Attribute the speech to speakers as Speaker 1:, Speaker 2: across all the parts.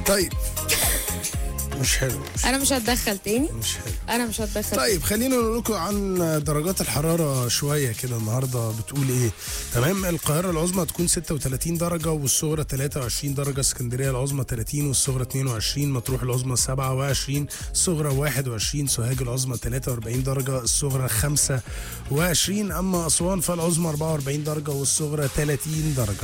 Speaker 1: طيب مش حلو مش,
Speaker 2: انا مش هتدخل تاني
Speaker 1: مش حلو
Speaker 2: انا مش هتدخل
Speaker 1: طيب خلينا نقول لكم عن درجات الحراره شويه كده النهارده بتقول ايه تمام القاهره العظمى تكون 36 درجه والصغرى 23 درجه اسكندريه العظمى 30 والصغرى 22 مطروح العظمى 27 الصغرى 21 سوهاج العظمى 43 درجه الصغرى 25 اما اسوان فالعظمى 44 درجه والصغرى 30 درجه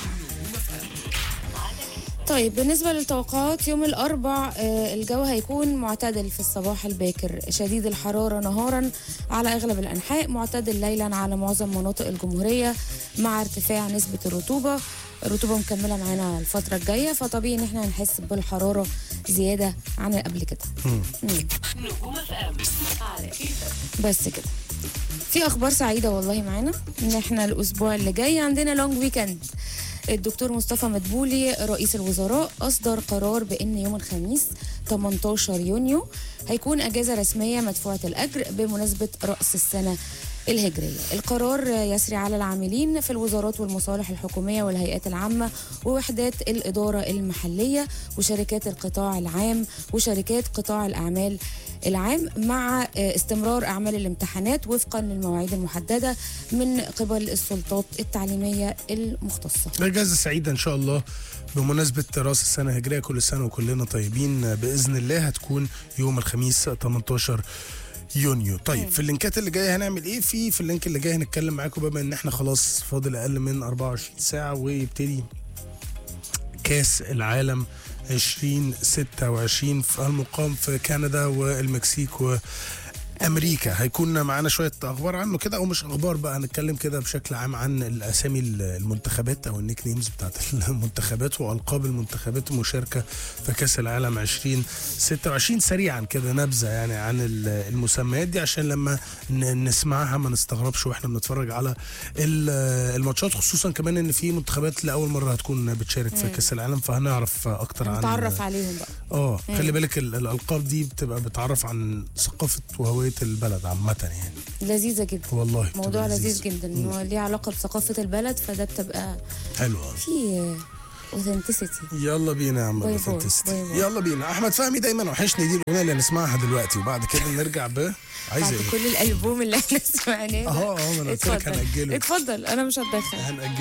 Speaker 2: طيب بالنسبة للتوقعات يوم الأربع آه، الجو هيكون معتدل في الصباح الباكر شديد الحرارة نهارا على أغلب الأنحاء معتدل ليلا على معظم مناطق الجمهورية مع ارتفاع نسبة الرطوبة الرطوبة مكملة معانا الفترة الجاية فطبيعي إن احنا هنحس بالحرارة زيادة عن قبل كده مم.
Speaker 3: نجوم اف ام على كيفك
Speaker 2: بس كده في اخبار سعيده والله معانا ان احنا الاسبوع اللي جاي عندنا لونج ويكند الدكتور مصطفى مدبولي رئيس الوزراء اصدر قرار بان يوم الخميس 18 يونيو هيكون اجازه رسميه مدفوعه الاجر بمناسبه راس السنه الهجرية القرار يسري على العاملين في الوزارات والمصالح الحكومية والهيئات العامة ووحدات الإدارة المحلية وشركات القطاع العام وشركات قطاع الأعمال العام مع استمرار أعمال الامتحانات وفقا للمواعيد المحددة من قبل السلطات التعليمية المختصة
Speaker 1: اجازه سعيده ان شاء الله بمناسبه راس السنه الهجريه كل سنه وكلنا طيبين باذن الله هتكون يوم الخميس 18 يونيو طيب في اللينكات اللي جايه هنعمل ايه في في اللينك اللي جاي هنتكلم معاكم بما ان احنا خلاص فاضل اقل من 24 ساعه ويبتدي كاس العالم 2026 في المقام في كندا والمكسيك وامريكا هيكون معانا شويه اخبار عنه كده او مش اخبار بقى هنتكلم كده بشكل عام عن الاسامي المنتخبات او النيك نيمز بتاعت المنتخبات والقاب المنتخبات المشاركه في كاس العالم 2026 سريعا كده نبذه يعني عن ال- المسميات دي عشان لما ن- نسمعها ما نستغربش واحنا بنتفرج على ال- الماتشات خصوصا كمان ان في منتخبات لاول مره هتكون بتشارك في كاس العالم فهنعرف اكتر عن
Speaker 2: نتعرف عليهم بقى
Speaker 1: اه خلي بالك ال- الالقاب دي بتبقى بتعرف عن ثقافه وهويه البلد عامه يعني
Speaker 2: لذيذة جدا
Speaker 1: والله بتبقى
Speaker 2: موضوع لذيذ
Speaker 1: لذيذة.
Speaker 2: جدا ان هو ليه علاقة بثقافة البلد فده بتبقى
Speaker 1: حلوه
Speaker 2: في اوثنتسيتي
Speaker 1: يلا بينا يا عم
Speaker 2: باي باي.
Speaker 1: فانتستي
Speaker 2: باي باي.
Speaker 1: يلا بينا احمد فهمي دايما وحشني دي الاغنيه اللي هنسمعها دلوقتي وبعد كده نرجع ب عايزه
Speaker 2: بعد
Speaker 1: ايه
Speaker 2: كل الالبوم اللي احنا سمعناه ده.
Speaker 1: اهو اه ما انا قلت لك
Speaker 2: اتفضل
Speaker 1: هنأجله
Speaker 2: اتفضل انا مش هتدخل
Speaker 1: هنأجله